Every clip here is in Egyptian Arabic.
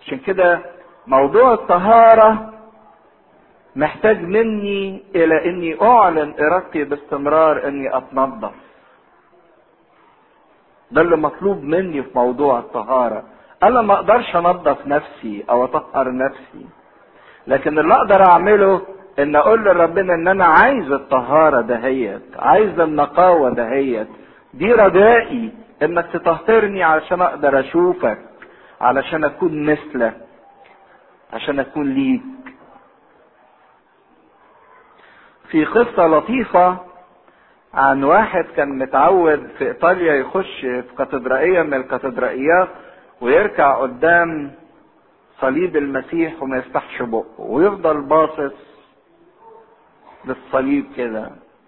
عشان كده موضوع الطهارة محتاج مني الى اني اعلن ارادتي باستمرار اني اتنظف ده اللي مطلوب مني في موضوع الطهارة انا ما اقدرش انظف نفسي او اطهر نفسي لكن اللي اقدر اعمله ان اقول لربنا ان انا عايز الطهارة دهيت عايز النقاوة دهيت دي رجائي انك تطهرني علشان اقدر اشوفك علشان اكون مثلك عشان اكون ليك في قصة لطيفة عن واحد كان متعود في ايطاليا يخش في كاتدرائية من الكاتدرائيات ويركع قدام صليب المسيح وما يفتحش بقه ويفضل باصص للصليب كده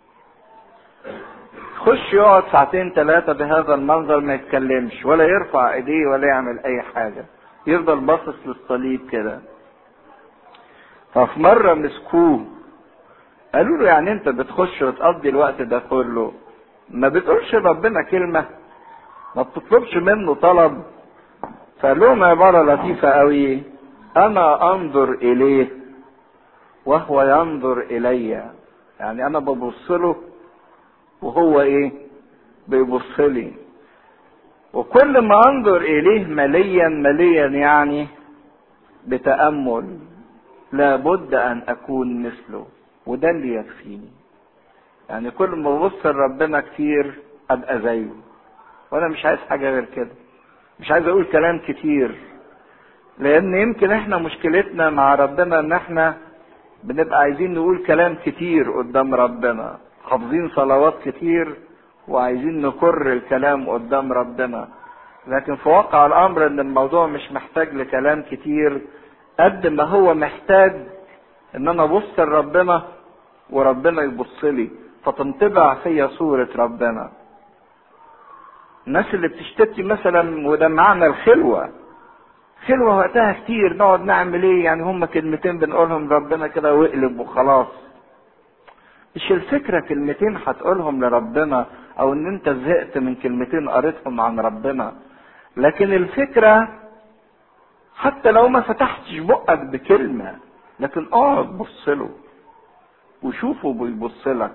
خش يقعد ساعتين ثلاثة بهذا المنظر ما يتكلمش ولا يرفع ايديه ولا يعمل اي حاجة يفضل باصص للصليب كده ففي مرة مسكوه قالوا له يعني انت بتخش وتقضي الوقت ده كله ما بتقولش ربنا كلمة ما بتطلبش منه طلب فقال لهم عبارة لطيفة قوي انا انظر اليه وهو ينظر الي يعني انا ببص له وهو ايه بيبص لي وكل ما انظر اليه مليا مليا يعني بتامل لابد ان اكون مثله وده اللي يكفيني يعني كل ما ببص لربنا كتير ابقى زيه وانا مش عايز حاجه غير كده مش عايز اقول كلام كتير لان يمكن احنا مشكلتنا مع ربنا ان احنا بنبقى عايزين نقول كلام كتير قدام ربنا حافظين صلوات كتير وعايزين نكر الكلام قدام ربنا لكن في واقع الامر ان الموضوع مش محتاج لكلام كتير قد ما هو محتاج ان انا ابص لربنا وربنا يبص لي فتنطبع فيا صورة ربنا الناس اللي بتشتكي مثلا وده معنى الخلوة خلوة وقتها كتير نقعد نعمل ايه يعني هم كلمتين بنقولهم ربنا كده واقلب وخلاص مش الفكرة كلمتين هتقولهم لربنا او ان انت زهقت من كلمتين قريتهم عن ربنا لكن الفكرة حتى لو ما فتحتش بقك بكلمة لكن اقعد بص له وشوفه بيبص لك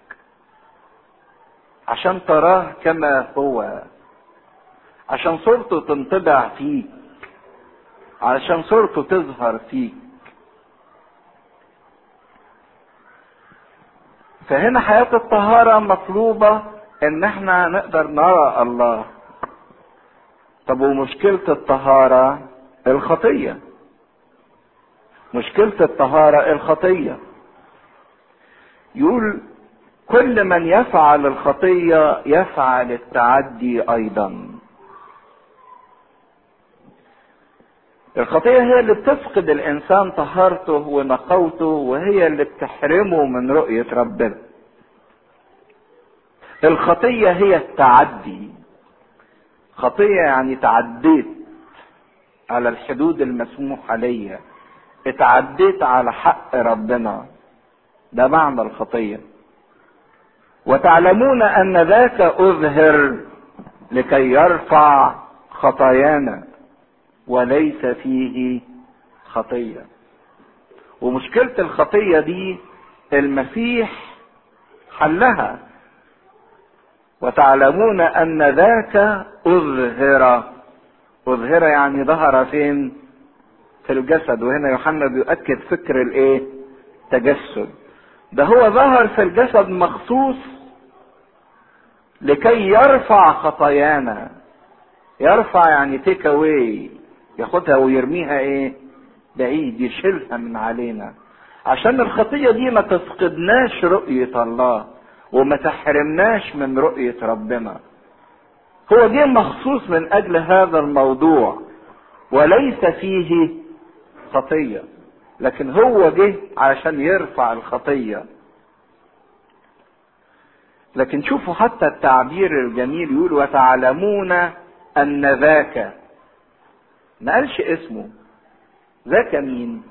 عشان تراه كما هو عشان صورته تنطبع فيك علشان صورته تظهر فيك فهنا حياة الطهارة مطلوبة ان احنا نقدر نرى الله طب ومشكلة الطهارة الخطية مشكلة الطهارة الخطية يقول كل من يفعل الخطية يفعل التعدي ايضا الخطية هي اللي بتفقد الانسان طهارته ونقاوته وهي اللي بتحرمه من رؤية ربنا الخطية هي التعدي خطية يعني تعديت على الحدود المسموحة ليا اتعديت على حق ربنا ده معنى الخطية وتعلمون ان ذاك اظهر لكي يرفع خطايانا وليس فيه خطية ومشكلة الخطية دي المسيح حلها وتعلمون ان ذاك اظهر اظهر يعني ظهر فين في الجسد وهنا يوحنا بيؤكد فكر الايه تجسد ده هو ظهر في الجسد مخصوص لكي يرفع خطايانا يرفع يعني تيك اواي ياخدها ويرميها ايه بعيد يشيلها من علينا عشان الخطيه دي ما تفقدناش رؤيه الله وما تحرمناش من رؤيه ربنا هو جه مخصوص من اجل هذا الموضوع وليس فيه خطيه لكن هو جه علشان يرفع الخطيه لكن شوفوا حتى التعبير الجميل يقول وتعلمون ان ذاك ما قالش اسمه ذاك مين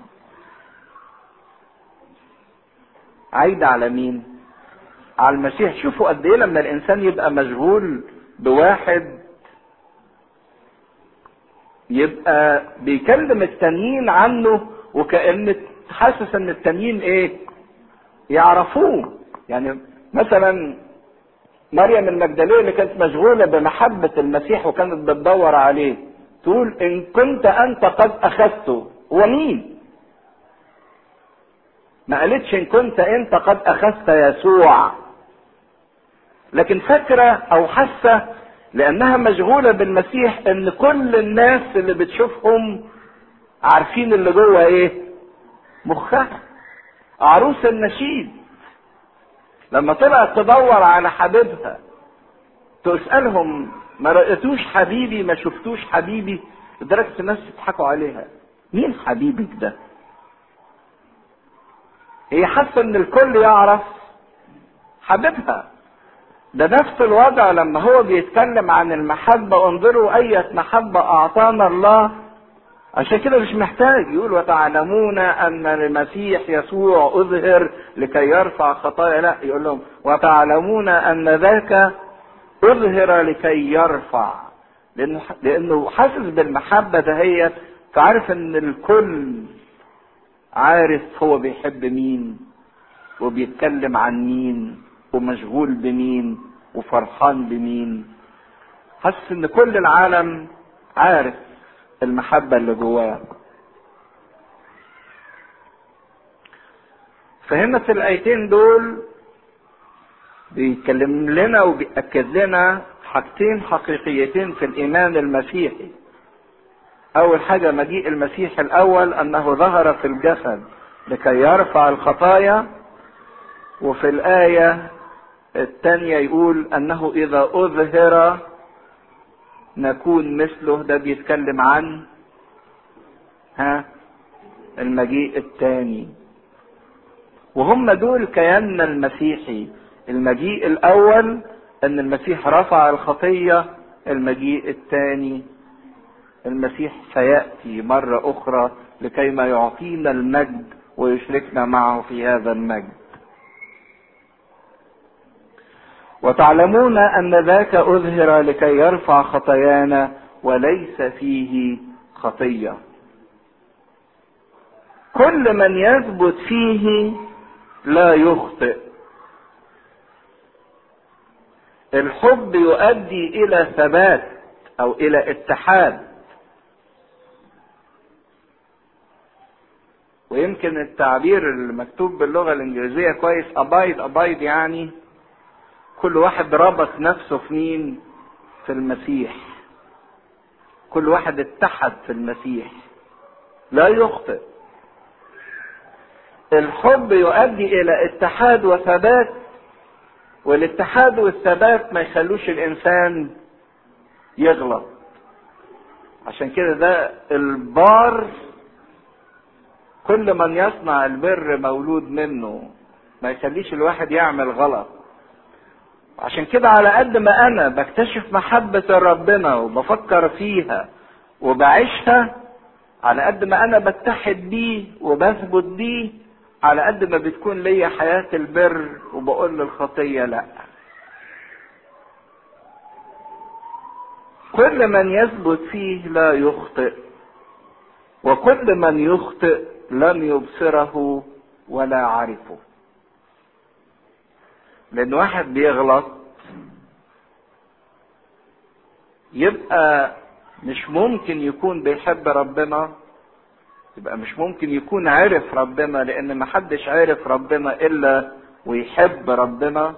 عايد على مين على المسيح شوفوا قد ايه لما الانسان يبقى مشغول بواحد يبقى بيكلم التانيين عنه وكأن حاسس ان التانيين ايه يعرفوه يعني مثلا مريم المجدلية اللي كانت مشغولة بمحبة المسيح وكانت بتدور عليه تقول ان كنت انت قد اخذته هو مين ما قالتش ان كنت انت قد اخذت يسوع لكن فاكرة او حاسة لانها مشغولة بالمسيح ان كل الناس اللي بتشوفهم عارفين اللي جوه ايه مخها عروس النشيد لما طلعت تدور على حبيبها تسألهم ما رأيتوش حبيبي ما شفتوش حبيبي لدرجة الناس يضحكوا عليها مين حبيبك ده هي حاسة ان الكل يعرف حبيبها ده نفس الوضع لما هو بيتكلم عن المحبة انظروا أية محبة أعطانا الله عشان كده مش محتاج يقول وتعلمون أن المسيح يسوع أظهر لكي يرفع خطايا لا يقول لهم وتعلمون أن ذاك أظهر لكي يرفع لأنه لأنه حاسس بالمحبة دهيت فعارف إن الكل عارف هو بيحب مين وبيتكلم عن مين ومشغول بمين وفرحان بمين حاسس ان كل العالم عارف المحبة اللي جواه فهنا في الايتين دول بيتكلم لنا وبيأكد لنا حاجتين حقيقيتين في الايمان المسيحي اول حاجة مجيء المسيح الاول انه ظهر في الجسد لكي يرفع الخطايا وفي الآية الثانية يقول أنه إذا أظهر نكون مثله ده بيتكلم عن ها المجيء الثاني وهم دول كياننا المسيحي المجيء الأول أن المسيح رفع الخطية المجيء الثاني المسيح سيأتي مرة أخرى لكي ما يعطينا المجد ويشركنا معه في هذا المجد وتعلمون ان ذاك اظهر لكي يرفع خطايانا وليس فيه خطيه كل من يثبت فيه لا يخطئ الحب يؤدي الى ثبات او الى اتحاد ويمكن التعبير المكتوب باللغه الانجليزيه كويس ابايد ابايد يعني كل واحد ربط نفسه في مين في المسيح كل واحد اتحد في المسيح لا يخطئ الحب يؤدي الى اتحاد وثبات والاتحاد والثبات ما يخلوش الانسان يغلط عشان كده ده البار كل من يصنع البر مولود منه ما يخليش الواحد يعمل غلط عشان كده على قد ما انا بكتشف محبة ربنا وبفكر فيها وبعيشها على قد ما انا بتحد بيه وبثبت بيه على قد ما بتكون ليا حياة البر وبقول للخطية لا كل من يثبت فيه لا يخطئ وكل من يخطئ لم يبصره ولا عرفه لان واحد بيغلط يبقى مش ممكن يكون بيحب ربنا يبقى مش ممكن يكون عرف ربنا لان محدش عرف ربنا الا ويحب ربنا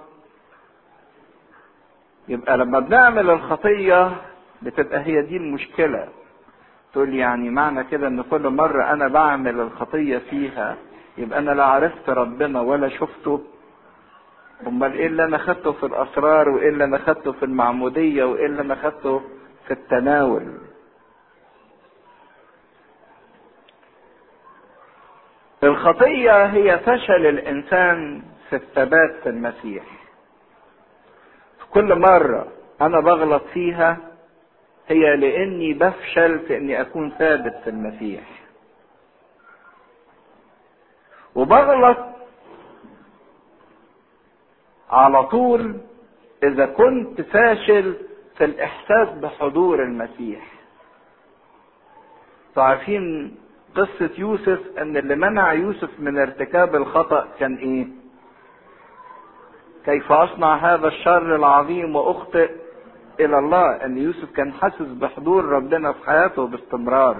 يبقى لما بنعمل الخطية بتبقى هي دي المشكلة تقول يعني معنى كده ان كل مرة انا بعمل الخطية فيها يبقى انا لا عرفت ربنا ولا شفته امال ايه اللي انا خدته في الاسرار وايه اللي انا خدته في المعموديه وايه اللي انا خدته في التناول الخطيه هي فشل الانسان في الثبات في المسيح كل مره انا بغلط فيها هي لاني بفشل في اني اكون ثابت في المسيح وبغلط على طول اذا كنت فاشل في الاحساس بحضور المسيح عارفين قصة يوسف ان اللي منع يوسف من ارتكاب الخطأ كان ايه كيف اصنع هذا الشر العظيم واخطئ الى الله ان يوسف كان حاسس بحضور ربنا في حياته باستمرار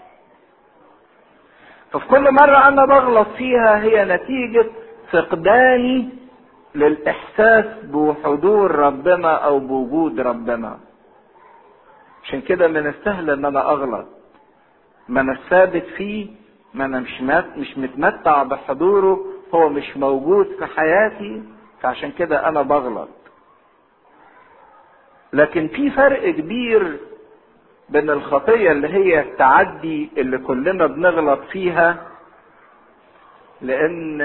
ففي كل مرة انا بغلط فيها هي نتيجة فقداني للاحساس بحضور ربنا او بوجود ربنا عشان كده من السهل ان انا اغلط ما انا ثابت فيه ما انا مش مات مش متمتع بحضوره هو مش موجود في حياتي فعشان كده انا بغلط لكن في فرق كبير بين الخطية اللي هي التعدي اللي كلنا بنغلط فيها لان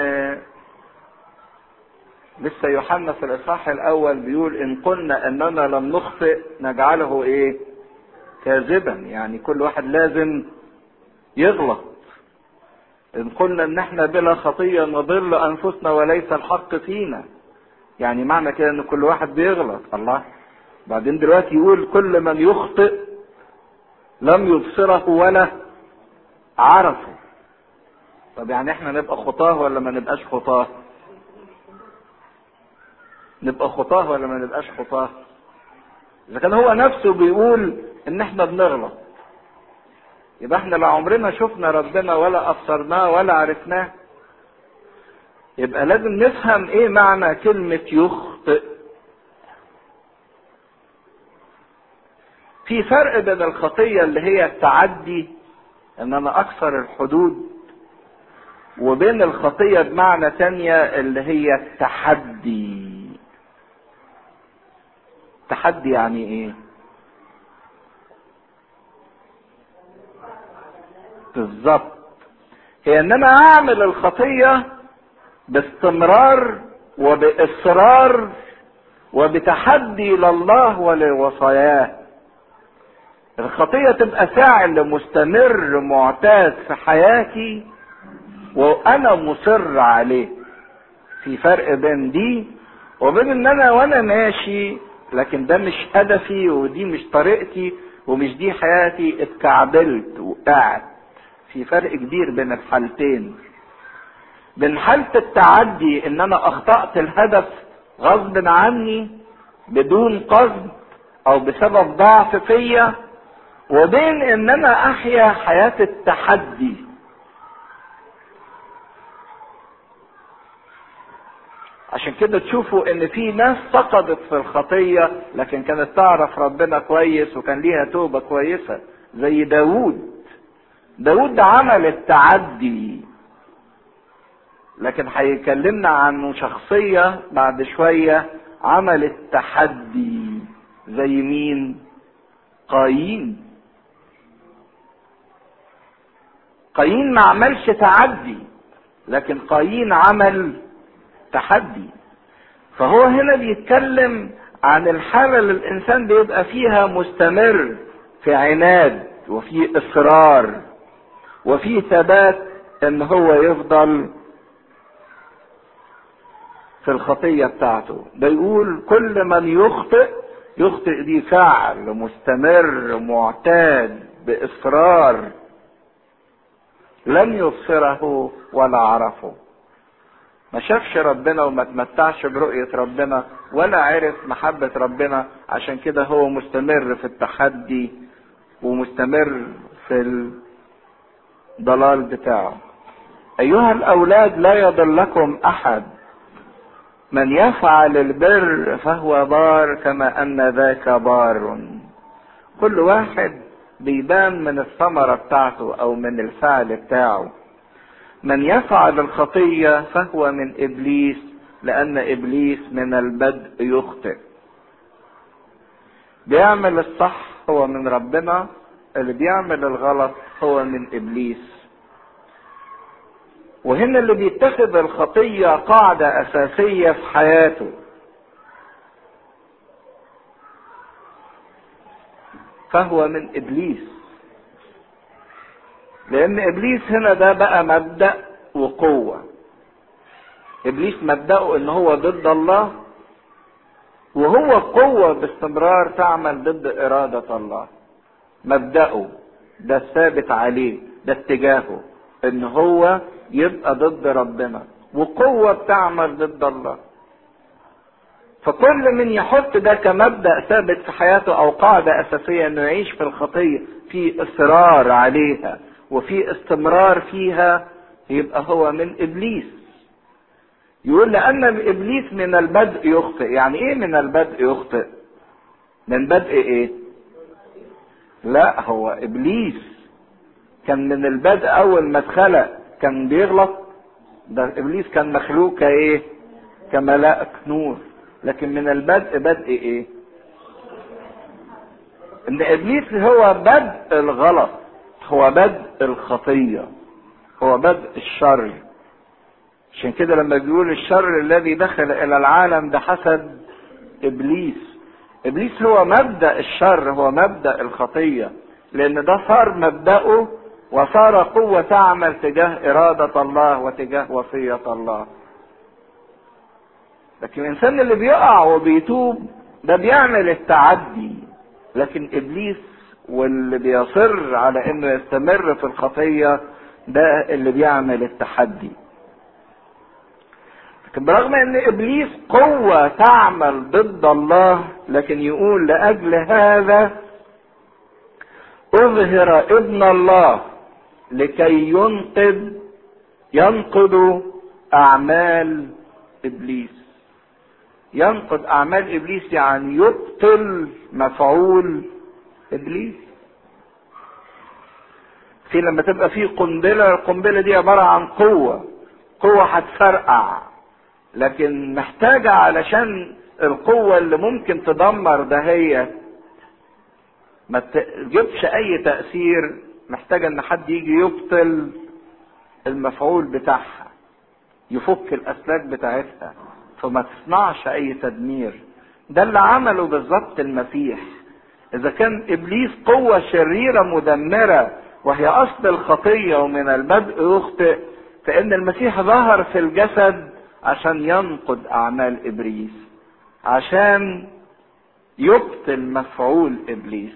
لسه يوحنا في الاصحاح الاول بيقول ان قلنا اننا لم نخطئ نجعله ايه كاذبا يعني كل واحد لازم يغلط ان قلنا ان احنا بلا خطية نضل انفسنا وليس الحق فينا يعني معنى كده ان كل واحد بيغلط الله بعدين دلوقتي يقول كل من يخطئ لم يبصره ولا عرفه طب يعني احنا نبقى خطاه ولا ما نبقاش خطاه نبقى خطاه ولا ما نبقاش خطاه اذا كان هو نفسه بيقول ان احنا بنغلط يبقى احنا لا عمرنا شفنا ربنا ولا ابصرناه ولا عرفناه يبقى لازم نفهم ايه معنى كلمة يخطئ في فرق بين الخطية اللي هي التعدي ان انا اكسر الحدود وبين الخطية بمعنى تانية اللي هي التحدي التحدي يعني ايه بالظبط هي ان انا اعمل الخطية باستمرار وباصرار وبتحدي لله ولوصاياه الخطية تبقى فعل مستمر معتاد في حياتي وانا مصر عليه في فرق بين دي وبين ان انا وانا ماشي لكن ده مش هدفي ودي مش طريقتي ومش دي حياتي اتكعبلت وقعت في فرق كبير بين الحالتين بين حالة التعدي ان انا اخطأت الهدف غصب عني بدون قصد او بسبب ضعف فيا وبين ان انا احيا حياة التحدي عشان كده تشوفوا ان في ناس سقطت في الخطية لكن كانت تعرف ربنا كويس وكان ليها توبة كويسة زي داوود داود عمل التعدي لكن هيكلمنا عنه شخصية بعد شوية عمل التحدي زي مين قايين قايين ما عملش تعدي لكن قايين عمل تحدي فهو هنا بيتكلم عن الحالة اللي الإنسان بيبقى فيها مستمر في عناد وفي إصرار وفي ثبات إن هو يفضل في الخطية بتاعته ده يقول كل من يخطئ يخطئ دي فعل مستمر معتاد بإصرار لم يبصره ولا عرفه ما شافش ربنا وما تمتعش برؤية ربنا ولا عرف محبة ربنا عشان كده هو مستمر في التحدي ومستمر في الضلال بتاعه أيها الأولاد لا يضلكم أحد من يفعل البر فهو بار كما أن ذاك بار كل واحد بيبان من الثمرة بتاعته أو من الفعل بتاعه من يفعل الخطية فهو من إبليس لأن إبليس من البدء يخطئ بيعمل الصح هو من ربنا اللي بيعمل الغلط هو من إبليس وهنا اللي بيتخذ الخطية قاعدة أساسية في حياته فهو من إبليس لأن إبليس هنا ده بقى مبدأ وقوة إبليس مبدأه إن هو ضد الله وهو قوة باستمرار تعمل ضد إرادة الله مبدأه ده الثابت عليه ده اتجاهه ان هو يبقى ضد ربنا وقوة بتعمل ضد الله فكل من يحط ده كمبدأ ثابت في حياته او قاعدة اساسية انه يعيش في الخطية في اصرار عليها وفي استمرار فيها يبقى هو من ابليس يقول لان ابليس من البدء يخطئ يعني ايه من البدء يخطئ من بدء ايه لا هو ابليس كان من البدء اول ما اتخلق كان بيغلط ده ابليس كان مخلوق كايه كملائك نور لكن من البدء بدء ايه ان ابليس هو بدء الغلط هو بدء الخطيه هو بدء الشر عشان كده لما بيقول الشر الذي دخل الى العالم بحسب ابليس ابليس هو مبدا الشر هو مبدا الخطيه لان ده صار مبداه وصار قوه تعمل تجاه اراده الله وتجاه وصيه الله لكن الانسان اللي بيقع وبيتوب ده بيعمل التعدي لكن ابليس واللي بيصر على انه يستمر في الخطيه ده اللي بيعمل التحدي لكن برغم ان ابليس قوة تعمل ضد الله لكن يقول لاجل هذا اظهر ابن الله لكي ينقذ ينقض اعمال ابليس ينقض اعمال ابليس يعني يبطل مفعول ابليس في لما تبقى في قنبلة القنبلة دي عبارة عن قوة قوة هتفرقع لكن محتاجة علشان القوة اللي ممكن تدمر ده هي ما تجيبش اي تأثير محتاجة ان حد يجي يبطل المفعول بتاعها يفك الاسلاك بتاعتها فما تصنعش اي تدمير ده اللي عمله بالظبط المسيح اذا كان ابليس قوة شريرة مدمرة وهي اصل الخطية ومن البدء يخطئ فان المسيح ظهر في الجسد عشان ينقض اعمال ابليس عشان يبطل مفعول ابليس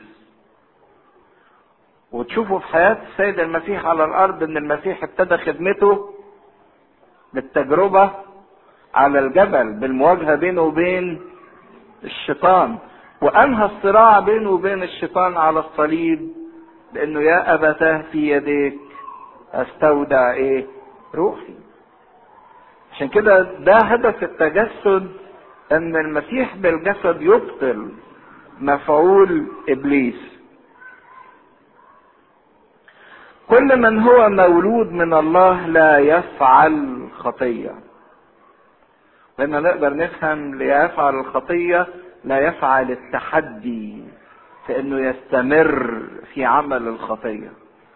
وتشوفوا في حياة السيد المسيح على الارض ان المسيح ابتدى خدمته بالتجربة على الجبل بالمواجهة بينه وبين الشيطان وانهى الصراع بينه وبين الشيطان على الصليب لانه يا ابتاه في يديك استودع ايه روحي عشان كده ده هدف التجسد ان المسيح بالجسد يبطل مفعول ابليس كل من هو مولود من الله لا يفعل خطيه لان نقدر نفهم ليفعل الخطيه لا يفعل التحدي في انه يستمر في عمل الخطيه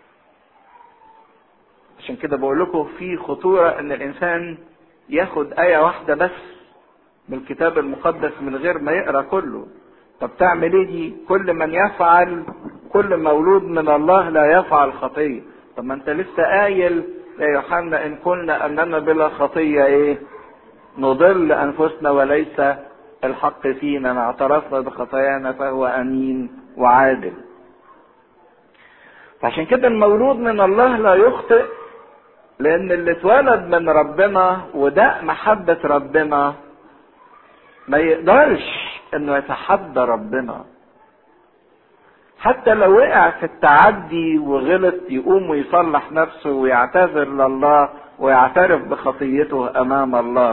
عشان كده بقول لكم في خطوره ان الانسان ياخد ايه واحده بس من الكتاب المقدس من غير ما يقرا كله طب تعمل ايه دي كل من يفعل كل مولود من الله لا يفعل خطيه طب ما انت لسه قايل يا يوحنا ان قلنا اننا بلا خطيه ايه نضل انفسنا وليس الحق فينا ان اعترفنا بخطايانا فهو امين وعادل فعشان كده المولود من الله لا يخطئ لان اللي اتولد من ربنا وده محبة ربنا ما يقدرش انه يتحدى ربنا حتى لو وقع في التعدي وغلط يقوم ويصلح نفسه ويعتذر لله ويعترف بخطيته امام الله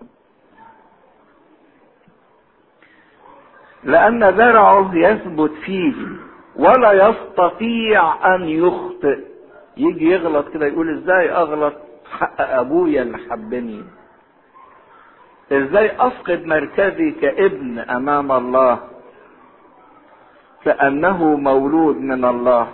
لأن ذرعه يثبت فيه ولا يستطيع أن يخطئ يجي يغلط كده يقول ازاي اغلط حق ابويا اللي حبني ازاي افقد مركزي كابن امام الله كانه مولود من الله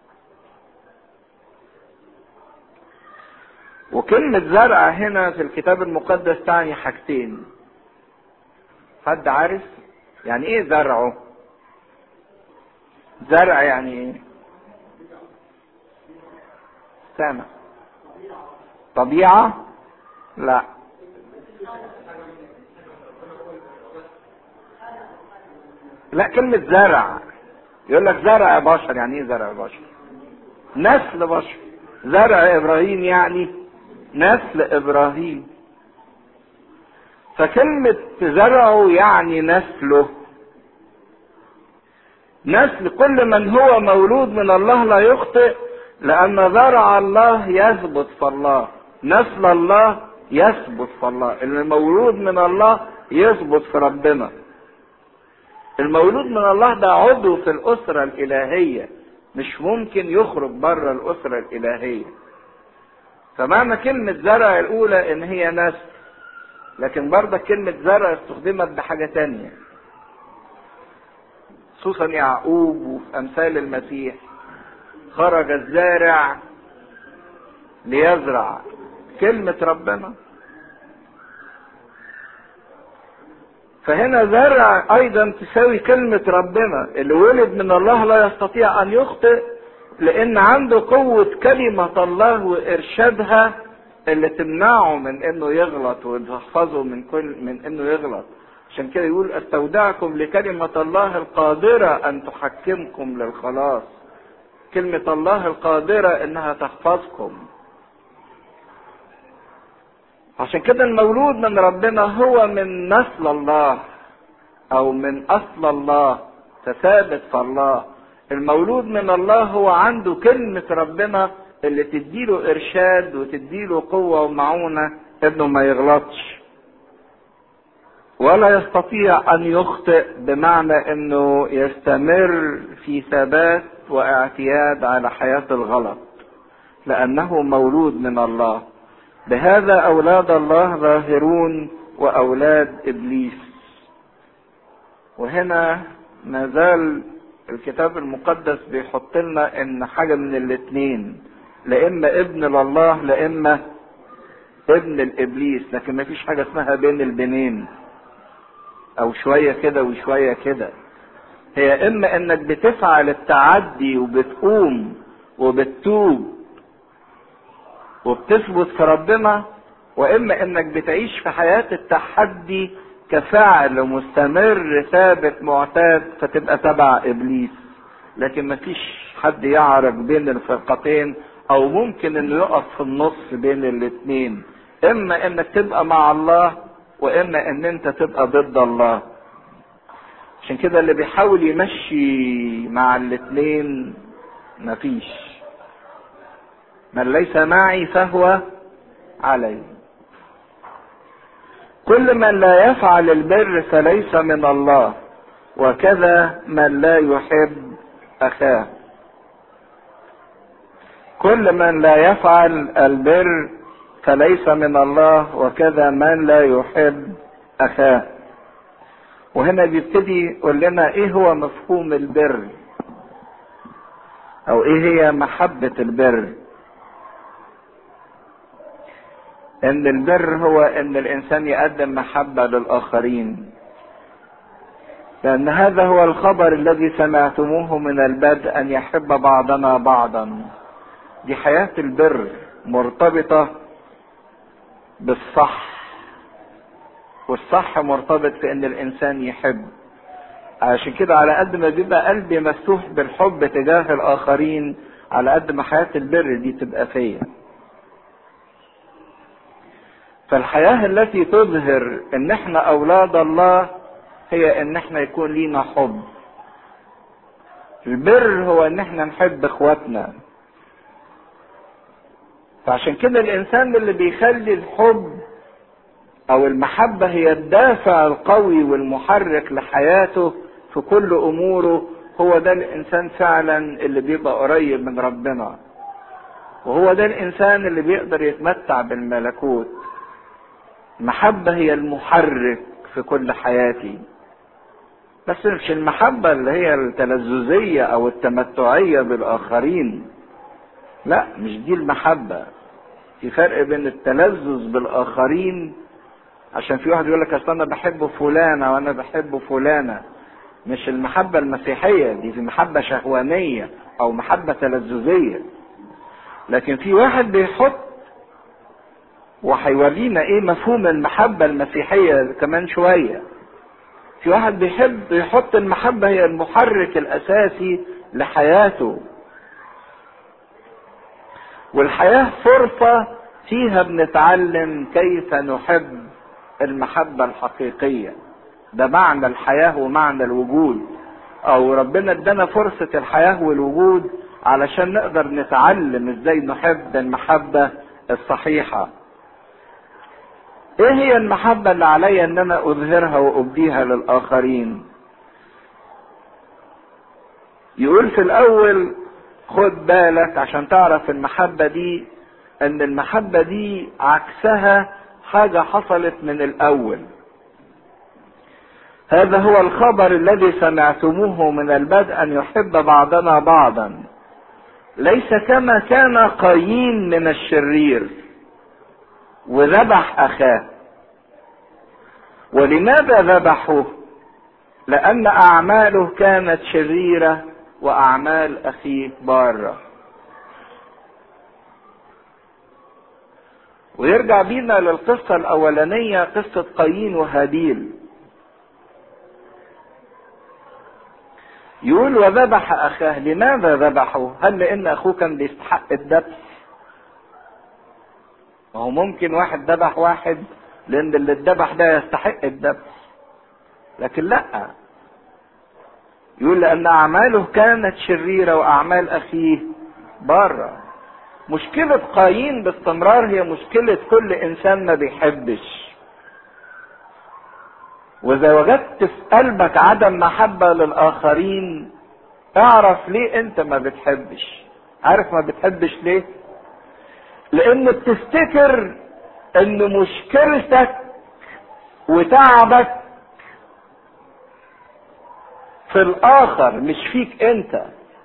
وكلمة زرع هنا في الكتاب المقدس تعني حاجتين حد عارف يعني ايه زرعه زرع يعني ايه سامع طبيعة لا لا كلمة زرع يقول لك زرع بشر يعني ايه زرع بشر نسل بشر زرع ابراهيم يعني نسل ابراهيم فكلمة زرعه يعني نسله نسل كل من هو مولود من الله لا يخطئ لأن زرع الله يثبت في الله نسل الله يثبت في الله المولود من الله يثبت في ربنا المولود من الله ده عضو في الأسرة الإلهية مش ممكن يخرج بره الأسرة الإلهية فمعنى كلمة زرع الأولى إن هي نسل لكن برضه كلمة زرع استخدمت بحاجة تانية خصوصا يعقوب وفي أمثال المسيح خرج الزارع ليزرع كلمة ربنا فهنا زرع ايضا تساوي كلمة ربنا اللي ولد من الله لا يستطيع ان يخطئ لان عنده قوة كلمة الله وارشادها اللي تمنعه من انه يغلط وتحفظه من كل من انه يغلط عشان كده يقول استودعكم لكلمة الله القادرة ان تحكمكم للخلاص كلمة الله القادرة انها تحفظكم عشان كده المولود من ربنا هو من نسل الله او من اصل الله تثابت في الله المولود من الله هو عنده كلمة ربنا اللي تديله ارشاد وتديله قوة ومعونة انه ما يغلطش ولا يستطيع ان يخطئ بمعنى انه يستمر في ثبات واعتياد على حياة الغلط لانه مولود من الله بهذا اولاد الله ظاهرون واولاد ابليس وهنا ما زال الكتاب المقدس بيحط لنا ان حاجه من الاثنين لا اما ابن لله لا اما ابن الابليس لكن ما فيش حاجه اسمها بين البنين او شويه كده وشويه كده هي اما انك بتفعل التعدي وبتقوم وبتتوب وبتثبت في ربنا واما انك بتعيش في حياه التحدي كفعل مستمر ثابت معتاد فتبقى تبع ابليس لكن مفيش حد يعرف بين الفرقتين او ممكن انه يقف في النص بين الاثنين اما انك تبقى مع الله واما ان انت تبقى ضد الله عشان كده اللي بيحاول يمشي مع الاثنين مفيش من ليس معي فهو علي كل من لا يفعل البر فليس من الله وكذا من لا يحب اخاه كل من لا يفعل البر فليس من الله وكذا من لا يحب اخاه وهنا بيبتدي يقول لنا ايه هو مفهوم البر او ايه هي محبة البر ان البر هو ان الانسان يقدم محبة للاخرين لان هذا هو الخبر الذي سمعتموه من البدء ان يحب بعضنا بعضا دي حياة البر مرتبطة بالصح والصح مرتبط في ان الانسان يحب عشان كده على قد ما بيبقى قلبي مفتوح بالحب تجاه الاخرين على قد ما حياة البر دي تبقى فيا فالحياة التي تظهر ان احنا اولاد الله هي ان احنا يكون لينا حب البر هو ان احنا نحب اخواتنا فعشان كده الانسان اللي بيخلي الحب او المحبة هي الدافع القوي والمحرك لحياته في كل اموره هو ده الانسان فعلا اللي بيبقى قريب من ربنا وهو ده الانسان اللي بيقدر يتمتع بالملكوت المحبة هي المحرك في كل حياتي بس مش المحبة اللي هي التلذذية او التمتعية بالاخرين لا مش دي المحبة في فرق بين التلذذ بالاخرين عشان في واحد يقول لك اصل انا بحب فلانة وانا بحب فلانة مش المحبة المسيحية دي في محبة شهوانية او محبة تلذذية لكن في واحد بيحط وهيورينا ايه مفهوم المحبة المسيحية كمان شوية في واحد بيحب يحط المحبة هي المحرك الاساسي لحياته والحياة فرصة فيها بنتعلم كيف نحب المحبة الحقيقية ده معنى الحياة ومعنى الوجود او ربنا ادانا فرصة الحياة والوجود علشان نقدر نتعلم ازاي نحب المحبة الصحيحة ايه هي المحبة اللي عليا ان انا اظهرها وابديها للاخرين يقول في الاول خد بالك عشان تعرف المحبة دي ان المحبة دي عكسها حاجة حصلت من الاول هذا هو الخبر الذي سمعتموه من البدء ان يحب بعضنا بعضا ليس كما كان قايين من الشرير وذبح اخاه ولماذا ذبحه لان اعماله كانت شريره واعمال اخيه باره ويرجع بينا للقصه الاولانيه قصه قايين وهابيل يقول وذبح اخاه لماذا ذبحه هل لان اخوه كان بيستحق الذبح ما هو ممكن واحد ذبح واحد لان اللي اتذبح ده يستحق الذبح لكن لا يقول لان اعماله كانت شريره واعمال اخيه بره مشكله قايين باستمرار هي مشكله كل انسان ما بيحبش واذا وجدت في قلبك عدم محبه للاخرين اعرف ليه انت ما بتحبش عارف ما بتحبش ليه لان بتفتكر ان مشكلتك وتعبك في الاخر مش فيك انت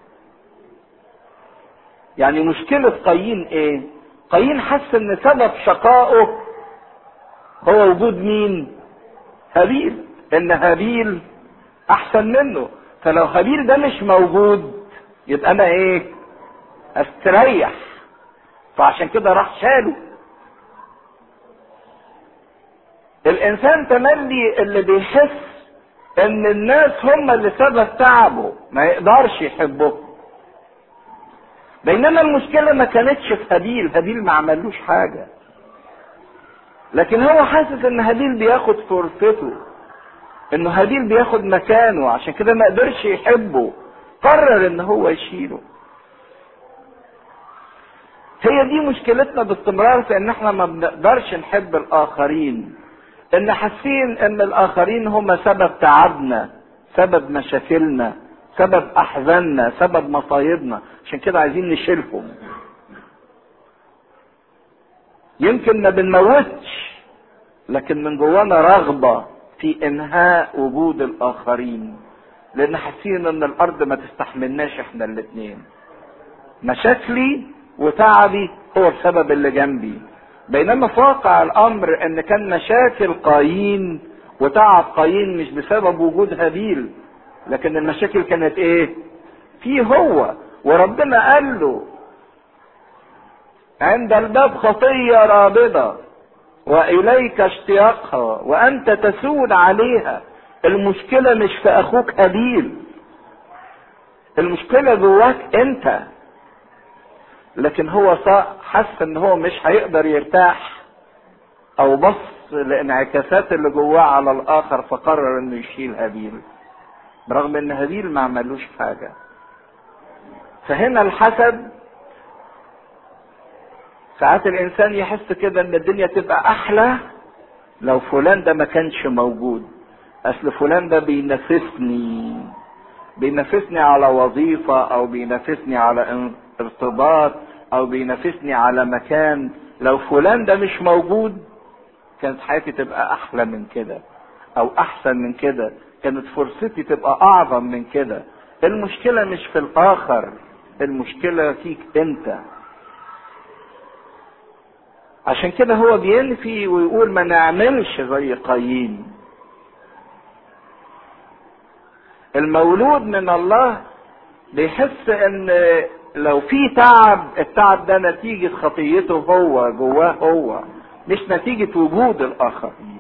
يعني مشكلة قايين ايه قايين حس ان سبب شقائه هو وجود مين هابيل ان هابيل احسن منه فلو هابيل ده مش موجود يبقى انا ايه استريح فعشان كده راح شاله الانسان تملي اللي بيحس ان الناس هم اللي سبب تعبه ما يقدرش يحبه بينما المشكلة ما كانتش في هابيل هابيل ما عملوش حاجة لكن هو حاسس ان هابيل بياخد فرصته انه هابيل بياخد مكانه عشان كده ما قدرش يحبه قرر ان هو يشيله هي دي مشكلتنا باستمرار في ان احنا ما بنقدرش نحب الاخرين ان حاسين ان الاخرين هم سبب تعبنا سبب مشاكلنا سبب احزاننا سبب مصايبنا عشان كده عايزين نشيلهم يمكن ما بنموتش لكن من جوانا رغبه في انهاء وجود الاخرين لان حاسين ان الارض ما تستحملناش احنا الاتنين مشاكلي وتعبي هو السبب اللي جنبي بينما في واقع الامر ان كان مشاكل قايين وتعب قايين مش بسبب وجود هابيل لكن المشاكل كانت ايه فيه هو وربنا قال له عند الباب خطية رابضة وإليك اشتياقها وأنت تسود عليها المشكلة مش في أخوك هابيل المشكلة جواك أنت لكن هو حس ان هو مش هيقدر يرتاح او بص لانعكاسات اللي جواه على الاخر فقرر انه يشيل هابيل برغم ان هابيل ما عملوش حاجه فهنا الحسد ساعات الانسان يحس كده ان الدنيا تبقى احلى لو فلان ده ما كانش موجود اصل فلان ده بينافسني بينافسني على وظيفه او بينافسني على ارتباط او بينافسني على مكان لو فلان ده مش موجود كانت حياتي تبقى احلى من كده او احسن من كده كانت فرصتي تبقى اعظم من كده المشكلة مش في الاخر المشكلة فيك انت عشان كده هو بينفي ويقول ما نعملش زي قايين المولود من الله بيحس ان لو في تعب التعب ده نتيجة خطيته هو جواه هو مش نتيجة وجود الآخرين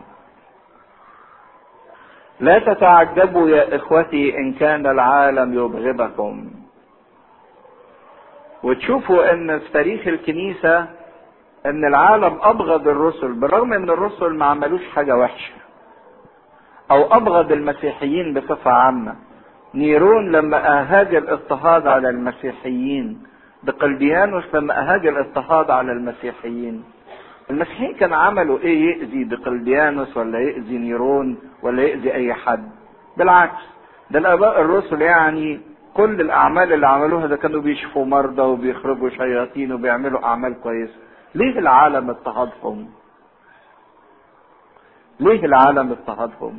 لا تتعجبوا يا إخوتي إن كان العالم يبغضكم وتشوفوا ان في تاريخ الكنيسة ان العالم ابغض الرسل بالرغم ان الرسل ما عملوش حاجة وحشة او ابغض المسيحيين بصفة عامة نيرون لما اهاج الاضطهاد على المسيحيين بقلديانوس لما اهاج الاضطهاد على المسيحيين المسيحيين كانوا عملوا ايه يأذي بقلديانوس ولا يأذي نيرون ولا يأذي اي حد بالعكس ده الاباء الرسل يعني كل الاعمال اللي عملوها ده كانوا بيشفوا مرضى وبيخرجوا شياطين وبيعملوا اعمال كويسه ليه العالم اضطهدهم ليه العالم اضطهدهم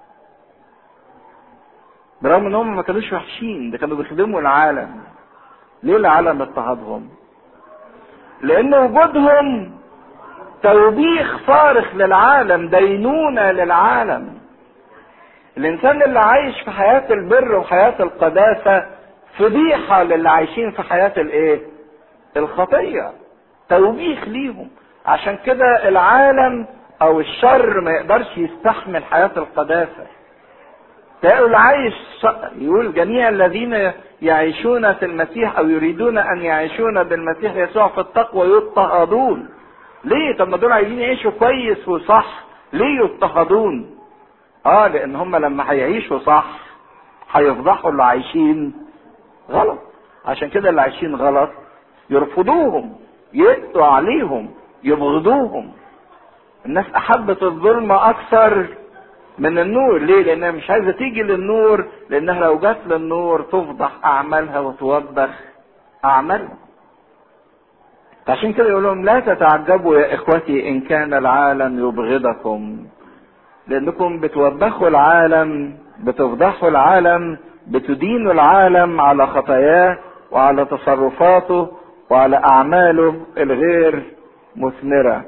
برغم ان هم ما كانوش وحشين ده كانوا بيخدموا العالم ليه العالم اضطهدهم لان وجودهم توبيخ صارخ للعالم دينونة للعالم الانسان اللي عايش في حياة البر وحياة القداسة فضيحة للي عايشين في حياة الايه الخطية توبيخ ليهم عشان كده العالم او الشر ما يقدرش يستحمل حياة القداسة تلاقوا اللي عايش يقول جميع الذين يعيشون في المسيح او يريدون ان يعيشون بالمسيح يسوع في التقوى يضطهدون ليه طب ما دول عايزين يعيشوا كويس وصح ليه يضطهدون اه لان هم لما هيعيشوا صح هيفضحوا اللي عايشين غلط عشان كده اللي عايشين غلط يرفضوهم يقضوا عليهم يبغضوهم الناس احبت الظلم اكثر من النور ليه لانها مش عايزه تيجي للنور لانها لو جت للنور تفضح اعمالها وتوبخ اعمالها عشان كده يقول لهم لا تتعجبوا يا اخوتي ان كان العالم يبغضكم لانكم بتوبخوا العالم بتفضحوا العالم بتدينوا العالم على خطاياه وعلى تصرفاته وعلى اعماله الغير مثمره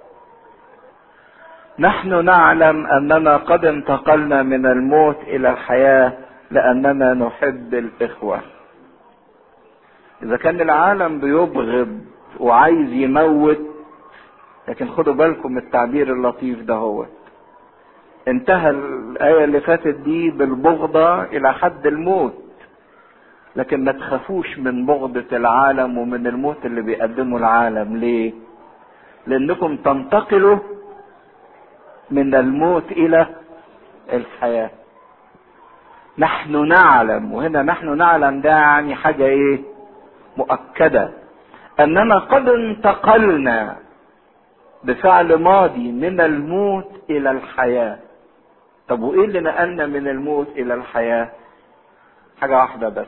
نحن نعلم اننا قد انتقلنا من الموت الى الحياه لاننا نحب الاخوه اذا كان العالم بيبغض وعايز يموت لكن خدوا بالكم التعبير اللطيف ده هو انتهى الآية اللي فاتت دي بالبغضة إلى حد الموت لكن ما تخافوش من بغضة العالم ومن الموت اللي بيقدمه العالم ليه؟ لأنكم تنتقلوا من الموت إلى الحياة نحن نعلم وهنا نحن نعلم ده يعني حاجة ايه مؤكدة اننا قد انتقلنا بفعل ماضي من الموت الى الحياة طب وايه اللي نقلنا من الموت الى الحياة حاجة واحدة بس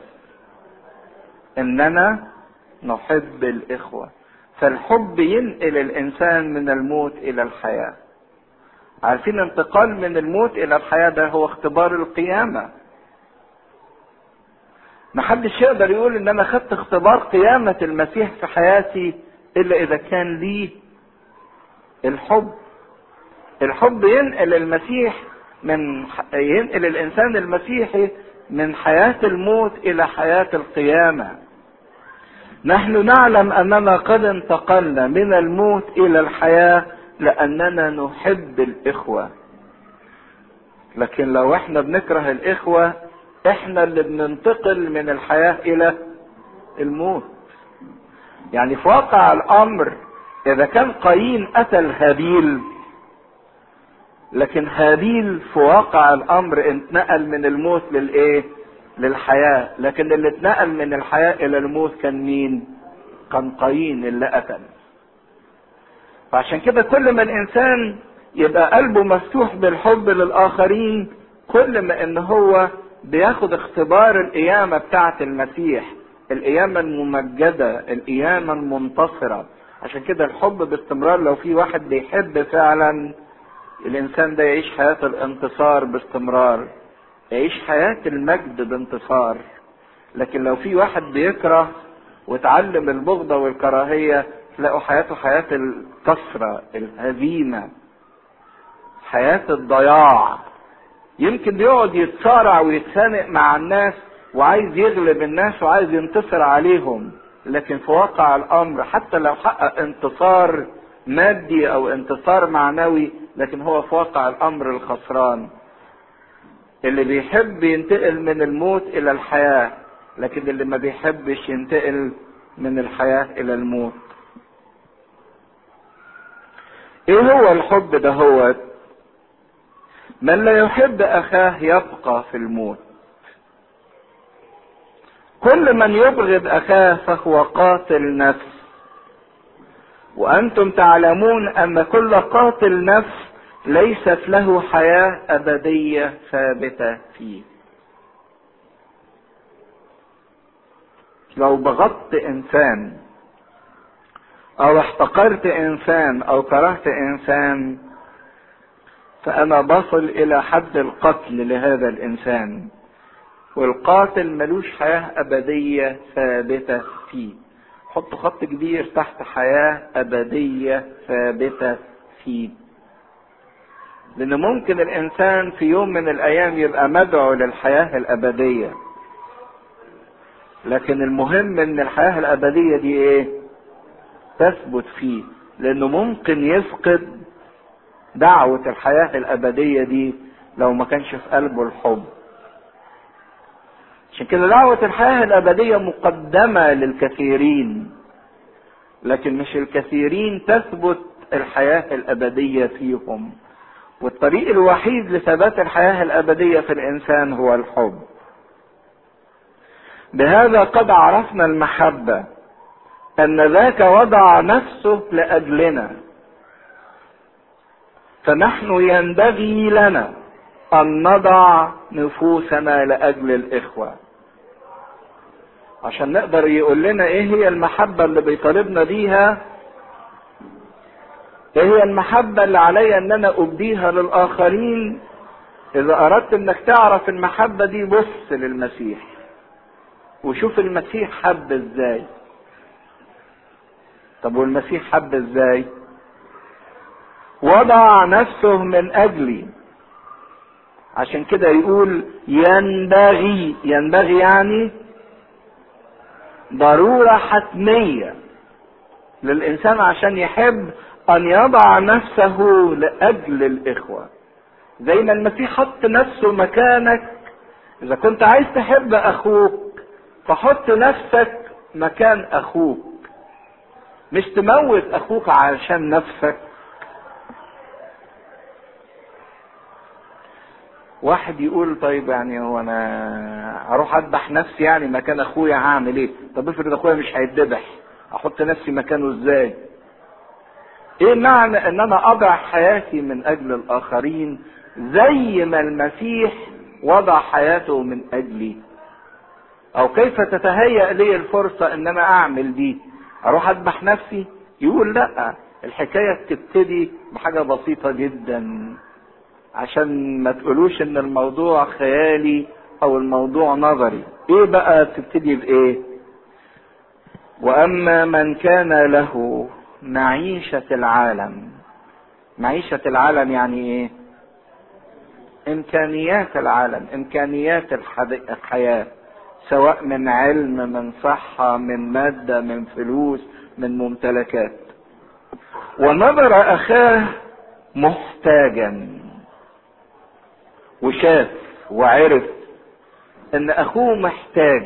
اننا نحب الاخوة فالحب ينقل الانسان من الموت الى الحياة عارفين انتقال من الموت الى الحياة ده هو اختبار القيامة محدش يقدر يقول ان انا خدت اختبار قيامة المسيح في حياتي الا اذا كان لي الحب الحب ينقل المسيح من ينقل الانسان المسيحي من حياة الموت الى حياة القيامة نحن نعلم اننا قد انتقلنا من الموت الى الحياة لاننا نحب الاخوة لكن لو احنا بنكره الاخوة احنا اللي بننتقل من الحياة الى الموت يعني في واقع الامر اذا كان قايين قتل هابيل لكن هابيل في واقع الامر انتقل من الموت للايه للحياة لكن اللي اتنقل من الحياة الى الموت كان مين كان قايين اللي قتل فعشان كده كل ما الانسان يبقى قلبه مفتوح بالحب للاخرين كل ما ان هو بياخد اختبار القيامة بتاعة المسيح القيامة الممجدة القيامة المنتصرة عشان كده الحب باستمرار لو في واحد بيحب فعلا الانسان ده يعيش حياة الانتصار باستمرار يعيش حياة المجد بانتصار لكن لو في واحد بيكره وتعلم البغضة والكراهية تلاقوا حياته حياة الكسرة الهزيمة حياة الضياع يمكن بيقعد يتصارع ويتخانق مع الناس وعايز يغلب الناس وعايز ينتصر عليهم لكن في واقع الامر حتى لو حقق انتصار مادي او انتصار معنوي لكن هو في واقع الامر الخسران اللي بيحب ينتقل من الموت الى الحياة لكن اللي ما بيحبش ينتقل من الحياة الى الموت ايه هو الحب ده هو من لا يحب اخاه يبقى في الموت كل من يبغض اخاه فهو قاتل نفس وانتم تعلمون ان كل قاتل نفس ليست له حياه ابديه ثابته فيه لو بغضت انسان او احتقرت انسان او كرهت انسان فانا بصل الى حد القتل لهذا الانسان والقاتل ملوش حياة ابدية ثابتة فيه حط خط كبير تحت حياة ابدية ثابتة فيه لان ممكن الانسان في يوم من الايام يبقى مدعو للحياة الابدية لكن المهم ان الحياة الابدية دي ايه تثبت فيه لانه ممكن يفقد دعوة الحياة الابدية دي لو ما كانش في قلبه الحب عشان كده دعوة الحياة الابدية مقدمة للكثيرين لكن مش الكثيرين تثبت الحياة الابدية فيهم والطريق الوحيد لثبات الحياة الابدية في الانسان هو الحب بهذا قد عرفنا المحبة أن ذاك وضع نفسه لأجلنا فنحن ينبغي لنا أن نضع نفوسنا لأجل الإخوة عشان نقدر يقول لنا إيه هي المحبة اللي بيطالبنا بيها إيه هي المحبة اللي علي أن أنا أبديها للآخرين إذا أردت إنك تعرف المحبة دي بص للمسيح وشوف المسيح حب ازاي طب والمسيح حب ازاي وضع نفسه من اجلي عشان كده يقول ينبغي ينبغي يعني ضرورة حتمية للإنسان عشان يحب أن يضع نفسه لأجل الإخوة زي ما المسيح حط نفسه مكانك إذا كنت عايز تحب أخوك فحط نفسك مكان اخوك مش تموت اخوك علشان نفسك واحد يقول طيب يعني هو انا اروح اذبح نفسي يعني مكان اخويا هعمل ايه طب افرض اخويا مش هيتذبح احط نفسي مكانه ازاي ايه معنى ان انا اضع حياتي من اجل الاخرين زي ما المسيح وضع حياته من اجلي او كيف تتهيأ لي الفرصة ان انا اعمل دي اروح اذبح نفسي يقول لا الحكاية تبتدي بحاجة بسيطة جدا عشان ما تقولوش ان الموضوع خيالي او الموضوع نظري ايه بقى تبتدي بايه واما من كان له معيشة العالم معيشة العالم يعني ايه امكانيات العالم امكانيات الحياه سواء من علم من صحة من مادة من فلوس من ممتلكات ونظر أخاه محتاجا وشاف وعرف ان اخوه محتاج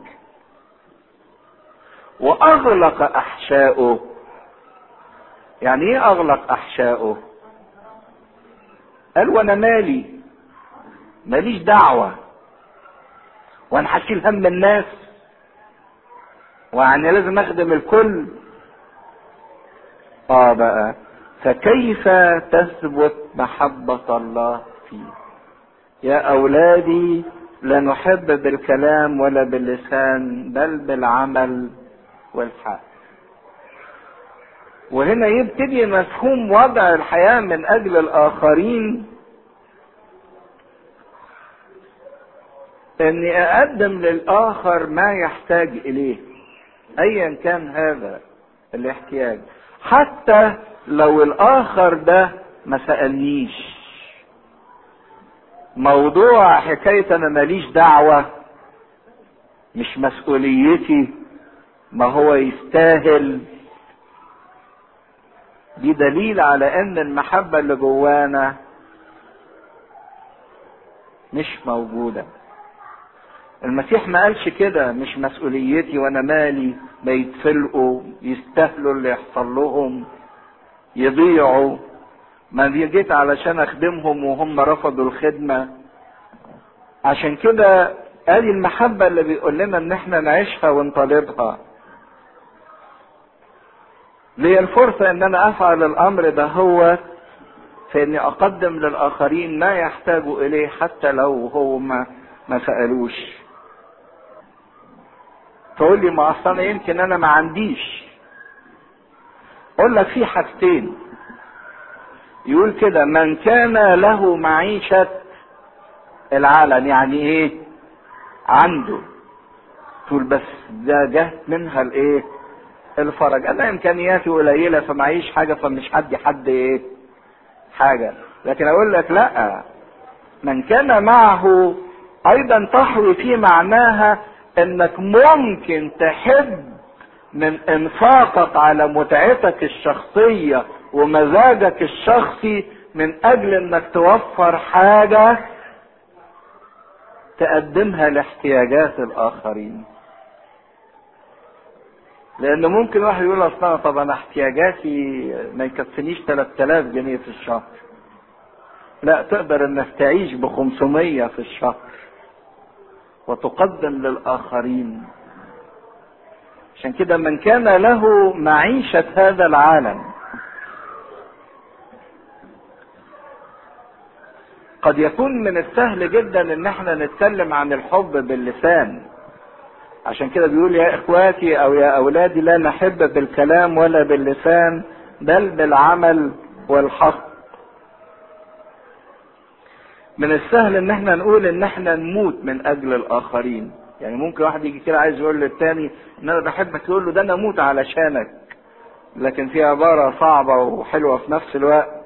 واغلق احشاؤه يعني ايه اغلق احشاؤه قال وانا مالي ماليش دعوه وانا هشيل هم الناس ويعني لازم اخدم الكل اه بقى فكيف تثبت محبة الله فيه يا اولادي لا نحب بالكلام ولا باللسان بل بالعمل والحق وهنا يبتدي مفهوم وضع الحياة من اجل الاخرين اني اقدم للاخر ما يحتاج اليه ايا كان هذا الاحتياج حتى لو الاخر ده ما سالنيش موضوع حكايه انا ماليش دعوه مش مسؤوليتي ما هو يستاهل دي دليل على ان المحبه اللي جوانا مش موجوده المسيح ما قالش كده مش مسؤوليتي وانا مالي ما يتفلقوا يستاهلوا اللي يحصل لهم يضيعوا ما دي جيت علشان اخدمهم وهم رفضوا الخدمة عشان كده ادي المحبة اللي بيقول لنا ان احنا نعيشها ونطالبها لي الفرصة ان انا افعل الامر ده هو في اني اقدم للاخرين ما يحتاجوا اليه حتى لو هو ما ما سألوش تقول لي ما اصل انا يمكن انا ما عنديش اقول لك في حاجتين يقول كده من كان له معيشة العالم يعني ايه عنده تقول بس ده جه منها الايه الفرج انا امكانياتي قليله فمعيش حاجه فمش حد حد ايه حاجه لكن اقول لك لا من كان معه ايضا تحوي في معناها انك ممكن تحب من انفاقك على متعتك الشخصيه ومزاجك الشخصي من اجل انك توفر حاجه تقدمها لاحتياجات الاخرين لان ممكن واحد يقول اصلا طب انا احتياجاتي ما يكفينيش 3000 جنيه في الشهر لا تقدر انك تعيش ب 500 في الشهر وتقدم للاخرين عشان كده من كان له معيشة هذا العالم قد يكون من السهل جدا ان احنا نتكلم عن الحب باللسان عشان كده بيقول يا اخواتي او يا اولادي لا نحب بالكلام ولا باللسان بل بالعمل والحق من السهل ان احنا نقول ان احنا نموت من اجل الاخرين يعني ممكن واحد يجي كده عايز يقول للتاني ان انا بحبك يقول له ده انا اموت علشانك لكن في عبارة صعبة وحلوة في نفس الوقت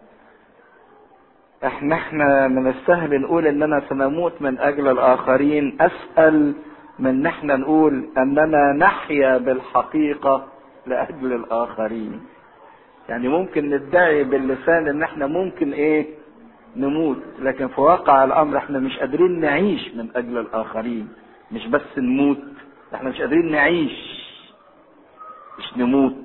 احنا احنا من السهل نقول اننا سنموت من اجل الاخرين اسهل من ان احنا نقول اننا نحيا بالحقيقة لاجل الاخرين يعني ممكن ندعي باللسان ان احنا ممكن ايه نموت لكن في واقع الامر احنا مش قادرين نعيش من اجل الاخرين مش بس نموت احنا مش قادرين نعيش مش نموت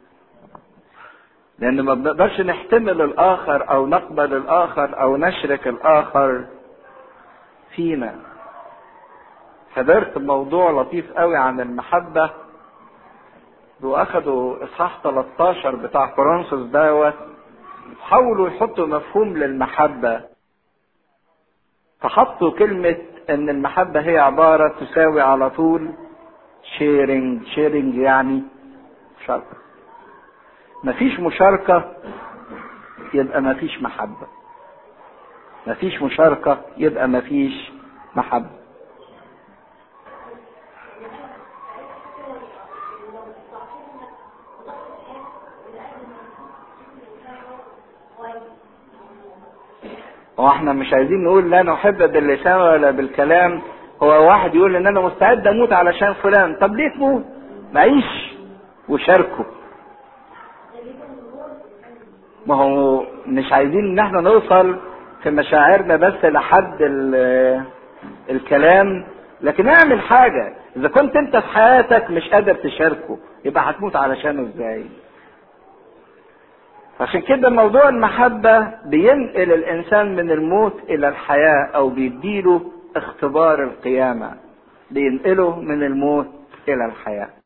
لان ما بنقدرش نحتمل الاخر او نقبل الاخر او نشرك الاخر فينا حضرت موضوع لطيف قوي عن المحبة واخدوا اصحاح 13 بتاع كورنثوس دوت حاولوا يحطوا مفهوم للمحبة فحطوا كلمة ان المحبة هي عبارة تساوي على طول شيرنج شيرنج يعني شركة مفيش مشاركة يبقى مفيش محبة مفيش مشاركة يبقى مفيش محبة هو احنا مش عايزين نقول لا نحب باللسان ولا بالكلام هو واحد يقول ان انا مستعد اموت علشان فلان طب ليه تموت معيش وشاركه ما هو مش عايزين ان احنا نوصل في مشاعرنا بس لحد الكلام لكن اعمل حاجة اذا كنت انت في حياتك مش قادر تشاركه يبقى هتموت علشانه ازاي عشان كده موضوع المحبة بينقل الإنسان من الموت إلى الحياة أو بيديله اختبار القيامة بينقله من الموت إلى الحياة